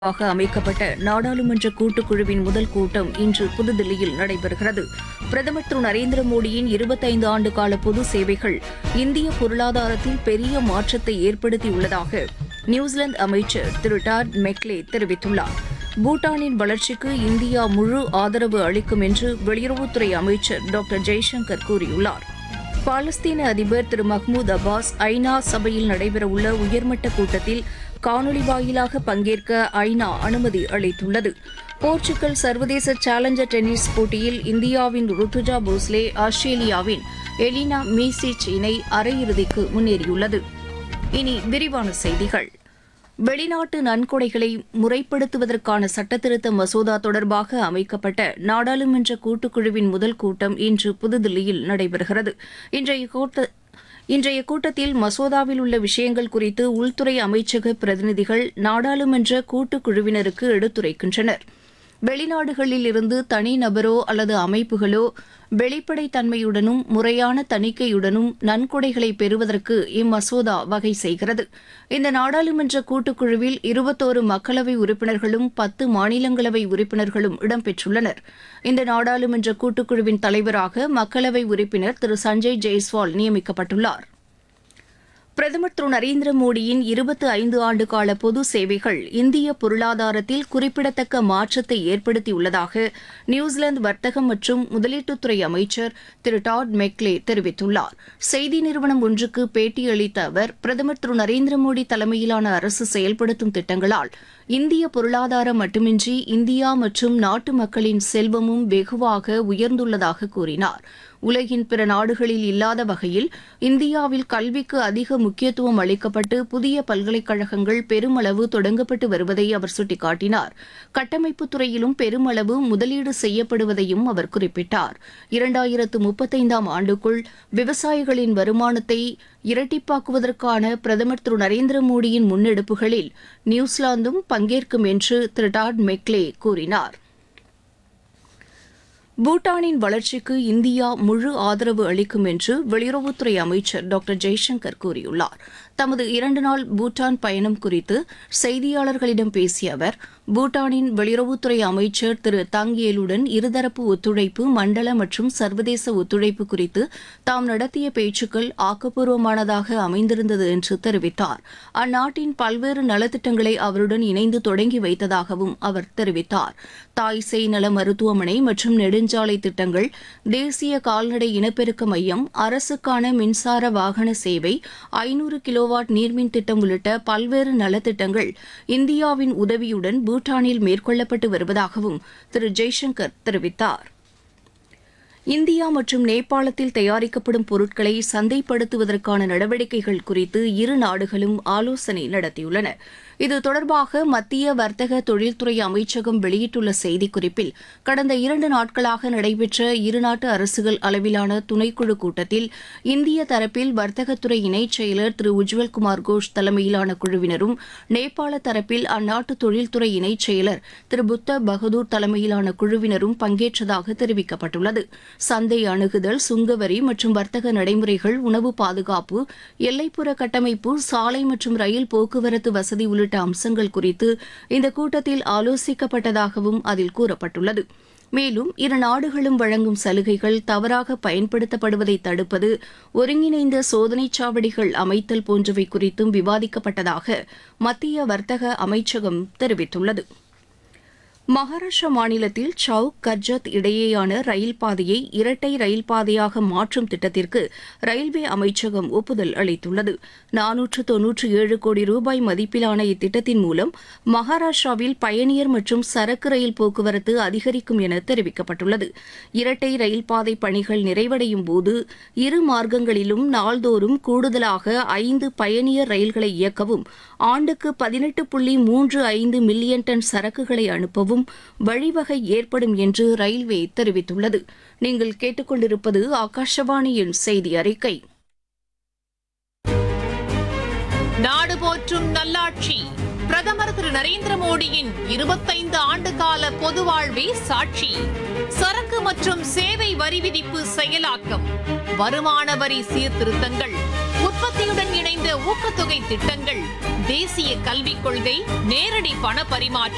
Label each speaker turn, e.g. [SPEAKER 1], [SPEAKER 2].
[SPEAKER 1] ஆக அமைக்கப்பட்ட நாடாளுமன்ற கூட்டுக்குழுவின் முதல் கூட்டம் இன்று புதுதில்லியில் நடைபெறுகிறது பிரதமர் திரு நரேந்திர மோடியின் இருபத்தைந்து ஆண்டு கால பொது சேவைகள் இந்திய பொருளாதாரத்தில் பெரிய மாற்றத்தை ஏற்படுத்தியுள்ளதாக நியூசிலாந்து அமைச்சர் திரு டாட் மெக்லே தெரிவித்துள்ளார் பூட்டானின் வளர்ச்சிக்கு இந்தியா முழு ஆதரவு அளிக்கும் என்று வெளியுறவுத்துறை அமைச்சர் டாக்டர் ஜெய்சங்கர் கூறியுள்ளார் பாலஸ்தீன அதிபர் திரு மஹ்மூத் அப்பாஸ் ஐநா சபையில் நடைபெறவுள்ள உயர்மட்ட கூட்டத்தில் காணொலி வாயிலாக பங்கேற்க ஐநா அனுமதி அளித்துள்ளது போர்ச்சுகல் சர்வதேச சேலஞ்சர் டென்னிஸ் போட்டியில் இந்தியாவின் ருத்துஜா போஸ்லே ஆஸ்திரேலியாவின் எலினா மீசிச் இணை அரையிறுதிக்கு முன்னேறியுள்ளது இனி விரிவான செய்திகள் வெளிநாட்டு நன்கொடைகளை முறைப்படுத்துவதற்கான சட்டத்திருத்த மசோதா தொடர்பாக அமைக்கப்பட்ட நாடாளுமன்ற கூட்டுக்குழுவின் முதல் கூட்டம் இன்று புதுதில்லியில் நடைபெறுகிறது இன்றைய கூட்ட இன்றைய கூட்டத்தில் மசோதாவில் உள்ள விஷயங்கள் குறித்து உள்துறை அமைச்சக பிரதிநிதிகள் நாடாளுமன்ற கூட்டுக்குழுவினருக்கு எடுத்துரைக்கின்றனர் வெளிநாடுகளில் இருந்து தனிநபரோ அல்லது அமைப்புகளோ வெளிப்படைத்தன்மையுடனும் முறையான தணிக்கையுடனும் நன்கொடைகளை பெறுவதற்கு இம்மசோதா வகை செய்கிறது இந்த நாடாளுமன்ற கூட்டுக்குழுவில் இருபத்தோரு மக்களவை உறுப்பினர்களும் பத்து மாநிலங்களவை உறுப்பினர்களும் இடம்பெற்றுள்ளனர் இந்த நாடாளுமன்ற கூட்டுக்குழுவின் தலைவராக மக்களவை உறுப்பினர் திரு சஞ்சய் ஜெய்ஸ்வால் நியமிக்கப்பட்டுள்ளார் பிரதமர் திரு நரேந்திர மோடியின் இருபத்தி ஐந்து ஆண்டு கால பொது சேவைகள் இந்திய பொருளாதாரத்தில் குறிப்பிடத்தக்க மாற்றத்தை ஏற்படுத்தியுள்ளதாக நியூசிலாந்து வர்த்தகம் மற்றும் முதலீட்டுத்துறை அமைச்சர் திரு டாட் மெக்லே தெரிவித்துள்ளார் செய்தி நிறுவனம் ஒன்றுக்கு பேட்டியளித்த அவர் பிரதமர் திரு நரேந்திர மோடி தலைமையிலான அரசு செயல்படுத்தும் திட்டங்களால் இந்திய பொருளாதாரம் மட்டுமின்றி இந்தியா மற்றும் நாட்டு மக்களின் செல்வமும் வெகுவாக உயர்ந்துள்ளதாக கூறினார் உலகின் பிற நாடுகளில் இல்லாத வகையில் இந்தியாவில் கல்விக்கு அதிக முக்கியத்துவம் அளிக்கப்பட்டு புதிய பல்கலைக்கழகங்கள் பெருமளவு தொடங்கப்பட்டு வருவதை அவர் சுட்டிக்காட்டினார் கட்டமைப்புத் துறையிலும் பெருமளவு முதலீடு செய்யப்படுவதையும் அவர் குறிப்பிட்டார் இரண்டாயிரத்து முப்பத்தைந்தாம் ஆண்டுக்குள் விவசாயிகளின் வருமானத்தை இரட்டிப்பாக்குவதற்கான பிரதமர் திரு நரேந்திர மோடியின் முன்னெடுப்புகளில் நியூசிலாந்தும் பங்கேற்கும் என்று திரு டாட் மெக்லே கூறினார் பூட்டானின் வளர்ச்சிக்கு இந்தியா முழு ஆதரவு அளிக்கும் என்று வெளியுறவுத்துறை அமைச்சர் டாக்டர் ஜெய்சங்கர் கூறியுள்ளார் தமது இரண்டு நாள் பூட்டான் பயணம் குறித்து செய்தியாளர்களிடம் பேசிய அவர் பூட்டானின் வெளியுறவுத்துறை அமைச்சர் திரு தங்கேலுடன் இருதரப்பு ஒத்துழைப்பு மண்டல மற்றும் சர்வதேச ஒத்துழைப்பு குறித்து தாம் நடத்திய பேச்சுக்கள் ஆக்கப்பூர்வமானதாக அமைந்திருந்தது என்று தெரிவித்தார் அந்நாட்டின் பல்வேறு நலத்திட்டங்களை அவருடன் இணைந்து தொடங்கி வைத்ததாகவும் அவர் தெரிவித்தார் தாய் சேய் நல மருத்துவமனை மற்றும் நெடுஞ்சாலை திட்டங்கள் தேசிய கால்நடை இனப்பெருக்க மையம் அரசுக்கான மின்சார வாகன சேவை ஐநூறு கிலோவாட் நீர்மின் திட்டம் உள்ளிட்ட பல்வேறு நலத்திட்டங்கள் இந்தியாவின் உதவியுடன் பூட்டானில் மேற்கொள்ளப்பட்டு வருவதாகவும் திரு ஜெய்சங்கர் தெரிவித்தார் இந்தியா மற்றும் நேபாளத்தில் தயாரிக்கப்படும் பொருட்களை சந்தைப்படுத்துவதற்கான நடவடிக்கைகள் குறித்து இரு நாடுகளும் ஆலோசனை நடத்தியுள்ளன இது தொடர்பாக மத்திய வர்த்தக தொழில்துறை அமைச்சகம் வெளியிட்டுள்ள செய்திக்குறிப்பில் கடந்த இரண்டு நாட்களாக நடைபெற்ற இருநாட்டு அரசுகள் அளவிலான துணைக்குழு கூட்டத்தில் இந்திய தரப்பில் வர்த்தகத்துறை இணைச் செயலர் திரு உஜ்வல்குமார் கோஷ் தலைமையிலான குழுவினரும் நேபாள தரப்பில் அந்நாட்டு தொழில்துறை இணைச் செயலர் திரு புத்த பகதூர் தலைமையிலான குழுவினரும் பங்கேற்றதாக தெரிவிக்கப்பட்டுள்ளது சந்தை அணுகுதல் சுங்கவரி மற்றும் வர்த்தக நடைமுறைகள் உணவு பாதுகாப்பு எல்லைப்புற கட்டமைப்பு சாலை மற்றும் ரயில் போக்குவரத்து வசதி உள்ளிட்ட அம்சங்கள் குறித்து இந்த கூட்டத்தில் ஆலோசிக்கப்பட்டதாகவும் அதில் கூறப்பட்டுள்ளது மேலும் இரு நாடுகளும் வழங்கும் சலுகைகள் தவறாக பயன்படுத்தப்படுவதை தடுப்பது ஒருங்கிணைந்த சோதனைச் சாவடிகள் அமைத்தல் போன்றவை குறித்தும் விவாதிக்கப்பட்டதாக மத்திய வர்த்தக அமைச்சகம் தெரிவித்துள்ளது மகாராஷ்டிரா மாநிலத்தில் சவுக் கர்ஜத் இடையேயான ரயில் பாதையை இரட்டை ரயில் பாதையாக மாற்றும் திட்டத்திற்கு ரயில்வே அமைச்சகம் ஒப்புதல் அளித்துள்ளது நானூற்று தொன்னூற்று ஏழு கோடி ரூபாய் மதிப்பிலான இத்திட்டத்தின் மூலம் மகாராஷ்டிராவில் பயணியர் மற்றும் சரக்கு ரயில் போக்குவரத்து அதிகரிக்கும் என தெரிவிக்கப்பட்டுள்ளது இரட்டை ரயில் பாதை பணிகள் நிறைவடையும் போது இரு மார்க்கங்களிலும் நாள்தோறும் கூடுதலாக ஐந்து பயணியர் ரயில்களை இயக்கவும் ஆண்டுக்கு பதினெட்டு புள்ளி மூன்று ஐந்து மில்லியன் டன் சரக்குகளை அனுப்பவும் வழிவகை ஏற்படும் என்று ரயில்வே தெரிவித்துள்ளது நீங்கள் கேட்டுக்கொண்டிருப்பது ஆகாஷவாணியின் செய்தி அறிக்கை
[SPEAKER 2] நாடு போற்றும் நல்லாட்சி பிரதமர் திரு நரேந்திர மோடியின் இருபத்தைந்து ஆண்டு கால பொது வாழ்வே சாட்சி சரக்கு மற்றும் சேவை வரி விதிப்பு செயலாக்கம் வருமான வரி சீர்திருத்தங்கள் உற்பத்தியுடன் இணைந்த ஊக்கத்தொகை திட்டங்கள் தேசிய கல்விக் கொள்கை நேரடி பண பரிமாற்றம்